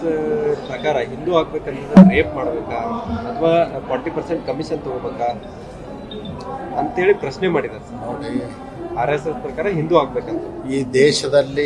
ಪ್ರಕಾರ ಹಿಂದೂ ಆಗ್ಬೇಕಂತಂದ್ರೆ ರೇಪ್ ಮಾಡ್ಬೇಕಾ ಅಥವಾ ಫಾರ್ಟಿ ಪರ್ಸೆಂಟ್ ಕಮಿಷನ್ ತಗೋಬೇಕಾ ಅಂತೇಳಿ ಪ್ರಶ್ನೆ ಮಾಡಿದ್ದಾರೆ ಸರ್ ನೋಡಿ ಆರ್ ಎಸ್ ಎಸ್ ಪ್ರಕಾರ ಹಿಂದೂ ಆಗ್ಬೇಕಂತ ಈ ದೇಶದಲ್ಲಿ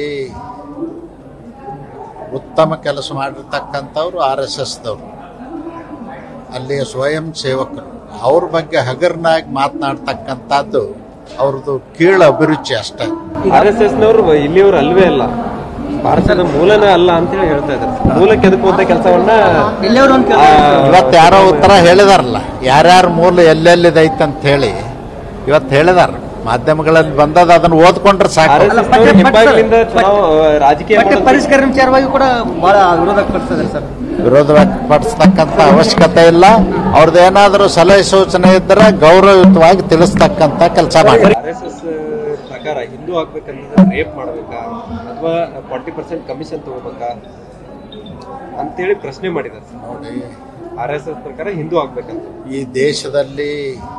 ಉತ್ತಮ ಕೆಲಸ ಮಾಡಿರ್ತಕ್ಕಂಥವ್ರು ಆರ್ ಎಸ್ ಎಸ್ದವರು ಅಲ್ಲಿಯ ಸ್ವಯಂ ಸೇವಕರು ಅವ್ರ ಬಗ್ಗೆ ಹಗರ್ನಾಗಿ ಮಾತನಾಡ್ತಕ್ಕಂಥದ್ದು ಅವ್ರದ್ದು ಕೀಳು ಅಭಿರುಚಿ ಅಷ್ಟೇ ಆರ್ ಎಸ್ ಎಸ್ ನವರು ಇಲ್ಲಿಯವರು ಅಲ್ವೇ ಅಲ್ಲ ಭಾರತದ ಮೂಲನ ಅಲ್ಲ ಅಂತ ಹೇಳಿ ಹೇಳ್ತಾ ಇದ್ದಾರೆ ಸರ್. ಮೂಲಕ್ಕೆ ಎದಕ್ಕುವಂತ ಕೆಲಸವನ್ನ ಇವತ್ತು ಯಾರೋ ಉತ್ತರ ಹೇಳಿದಾರಲ್ಲ ಯಾರ್ಯಾರ ಮೂಲ ಎಲ್ಲೆಲ್ಲಿದೈತೆ ಅಂತ ಹೇಳಿ ಇವತ್ತು ಹೇಳಿದಾರ ಮಾಧ್ಯಮಗಳಲ್ಲಿ ಬಂದದ ಅದನ್ನ ಓದ್ಕೊಂಡ್ರೆ ಆರ್ ಸಾಕು ಎಸ್ ಎಸ್ ನವರು ಹಿಂಬಾಗಿಲಿಂದ ಚುನಾವ ರಾಜಕೀಯ ಪಠ್ಯ ಮಾಡೋದು ಪರಿಷ್ಕರಣೆ ವಿಚಾರವಾಗಿ ಕೂಡ ಬಹಳ ವಿರೋಧ ಪಡಿಸ್ತಾರೆ ಸರ್ ವಿರೋಧ ವ್ಯಕ್ತಪಡಿಸ್ತಕ್ಕಂಥ ಅವಶ್ಯಕತೆ ಇಲ್ಲ ಅವ್ರದ್ದು ಏನಾದರೂ ಸಲಹೆ ಸೂಚನೆ ಇದ್ದರೆ ಗೌರವಯುತವಾಗಿ ತಿಳಿಸ್ತಕ್ಕಂಥ ಕೆಲಸ ಮಾಡಿ ಆರ್ ಎಸ್ ಎಸ್ ಪ್ರಕಾರ ಹಿಂದೂ ಆಗ್ಬೇಕಂತಂದ್ರೆ ರೇಪ್ ಮಾಡ್ಬೇಕಾ ಅಥವಾ ಫಾರ್ಟಿ ಪರ್ಸೆಂಟ್ ಕಮಿಷನ್ ತಗೋಬೇಕಾ ಅಂತೇಳಿ ಪ್ರಶ್ನೆ ಮಾಡಿದ್ದಾರೆ ಸರ್ ನೋಡಿ ಆರ್ ಎಸ್ ಎಸ್ ಪ್ರಕಾರ ಹಿಂದೂ ಆಗ್ಬೇಕಂತ ಈ ದೇಶದಲ್ಲಿ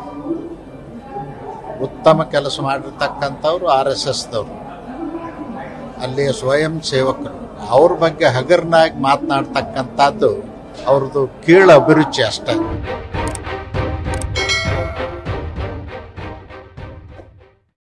ಉತ್ತಮ ಕೆಲಸ ಮಾಡಿರ್ತಕ್ಕಂಥವ್ರು ಆರ್ ಎಸ್ ಎಸ್ದವರು ಅಲ್ಲಿಯ ಸ್ವಯಂ ಸೇವಕರು ಅವ್ರ ಬಗ್ಗೆ ಹಗರ್ನಾಗಿ ಮಾತನಾಡ್ತಕ್ಕಂಥದ್ದು ಅವ್ರದ್ದು ಕೀಳು ಅಭಿರುಚಿ ಅಷ್ಟೇ